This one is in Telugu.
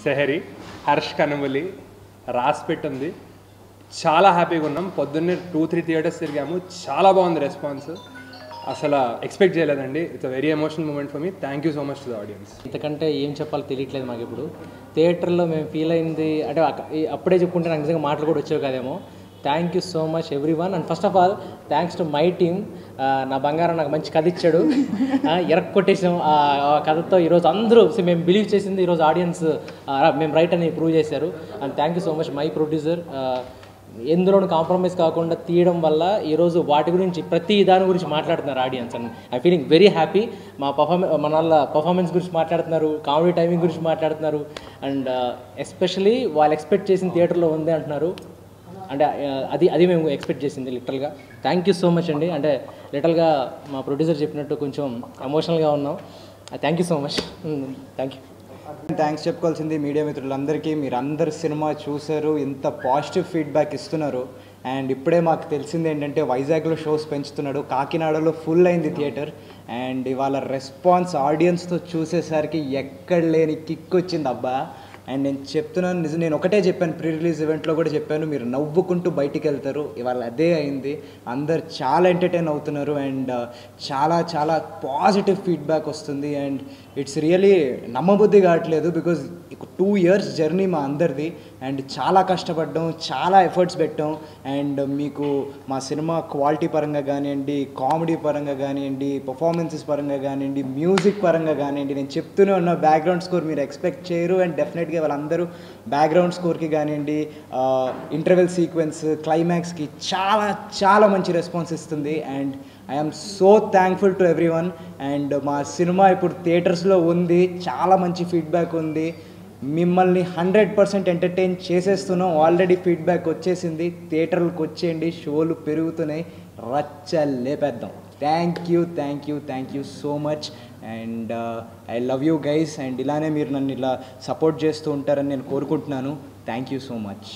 సెహరి హర్ష్ కనుమలి రాసిపెట్టి ఉంది చాలా హ్యాపీగా ఉన్నాం పొద్దున్నే టూ త్రీ థియేటర్స్ తిరిగాము చాలా బాగుంది రెస్పాన్స్ అసలు ఎక్స్పెక్ట్ చేయలేదండి it's a very emotional moment for me thank you so much to the audience ఇంతకంటే ఏం చెప్పాలో తెలియట్లేదు మాకు ఇప్పుడు థియేటర్లో మేము ఫీల్ అయింది అంటే అక్క- ఈ- అప్పుడే చెప్పుకుంటే నాకు నిజంగా మాటలు కూడా వచ్చేవి కదేమో thank you so much everyone and first of all thanks to my team నా బంగారం నాకు మంచి కథ ఇచ్చాడు ఎరక్ కొట్టేసాం ఆ ఆ కథతో ఈరోజు అందరూ see, మేము బిలీవ్ చేసింది ఈరోజు ఆడియన్స్ మేము రైట్ అని ప్రూవ్ చేశారు and thank you so much my producer ఎందులోనూ కాంప్రమైజ్ కాకుండా తీయడం వల్ల ఈరోజు వాటి గురించి ప్రతి దాని గురించి మాట్లాడుతున్నారు audience and I feeling very happy మా పర్ఫార్మెన్స్ మన వాళ్ళ పర్ఫార్మెన్స్ గురించి మాట్లాడుతున్నారు కామెడీ టైమింగ్ గురించి మాట్లాడుతున్నారు అండ్ ఎస్పెషలీ వాళ్ళు ఎక్స్పెక్ట్ చేసిన థియేటర్లో ఉంది అంటున్నారు అంటే ఆ, అది అది మేము ఎక్స్పెక్ట్ చేసింది లిటరల్గా థ్యాంక్ యూ సో మచ్ అండి అంటే లిటరల్గా మా ప్రొడ్యూసర్ చెప్పినట్టు కొంచెం ఎమోషనల్గా ఉన్నాం thank you so much thank you thanks చెప్పుకోవాల్సింది మీడియా మిత్రులందరికీ మీరు అందరు సినిమా చూశారు ఇంత పాజిటివ్ ఫీడ్బ్యాక్ ఇస్తున్నారు అండ్ ఇప్పుడే మాకు తెలిసింది ఏంటంటే వైజాగ్లో షోస్ పెంచుతున్నాడు కాకినాడలో ఫుల్ అయింది థియేటర్ అండ్ ఇవాళ రెస్పాన్స్ ఆడియన్స్తో చూసేసరికి ఎక్కడ లేని కిక్ వచ్చింది అబ్బా అండ్ నేను చెప్తున్నాను నిజం నేను ఒకటే చెప్పాను ప్రీ రిలీజ్ ఈవెంట్లో కూడా చెప్పాను మీరు నవ్వుకుంటూ బయటికి వెళ్తారు ఇవాళ అదే అయింది అందరు చాలా ఎంటర్టైన్ అవుతున్నారు అండ్ చాలా చాలా పాజిటివ్ ఫీడ్బ్యాక్ వస్తుంది అండ్ ఇట్స్ రియలీ నమ్మబుద్ధి కావట్లేదు బికాజ్ టూ ఇయర్స్ జర్నీ మా అందరిది అండ్ చాలా కష్టపడ్డాం చాలా ఎఫర్ట్స్ పెట్టాం అండ్ మీకు మా సినిమా క్వాలిటీ పరంగా కానివ్వండి కామెడీ పరంగా కానివ్వండి పర్ఫార్మెన్సెస్ పరంగా కానివ్వండి మ్యూజిక్ పరంగా కానివ్వండి నేను చెప్తూనే ఉన్న బ్యాక్గ్రౌండ్ స్కోర్ మీరు ఎక్స్పెక్ట్ చేయరు అండ్ డెఫినెట్గా వాళ్ళందరూ బ్యాక్గ్రౌండ్ స్కోర్కి కానివ్వండి ఇంటర్వెల్ సీక్వెన్స్ క్లైమాక్స్కి చాలా చాలా మంచి రెస్పాన్స్ ఇస్తుంది and I'm so thankful to everyone and మా సినిమా ఇప్పుడు థియేటర్స్లో ఉంది చాలా మంచి ఫీడ్బ్యాక్ ఉంది మిమ్మల్ని హండ్రెడ్ పర్సెంట్ ఎంటర్టైన్ చేసేస్తున్నాం ఆల్రెడీ ఫీడ్బ్యాక్ వచ్చేసింది థియేటర్లకు వచ్చేయండి షోలు పెరుగుతున్నాయి రచ్చ లేపేద్దాం thank you thank you thank you so much and I love you guys and ఇలానే మీరు నన్ను ఇలా సపోర్ట్ చేస్తూ ఉంటారని నేను కోరుకుంటున్నాను థ్యాంక్ యూ సో మచ్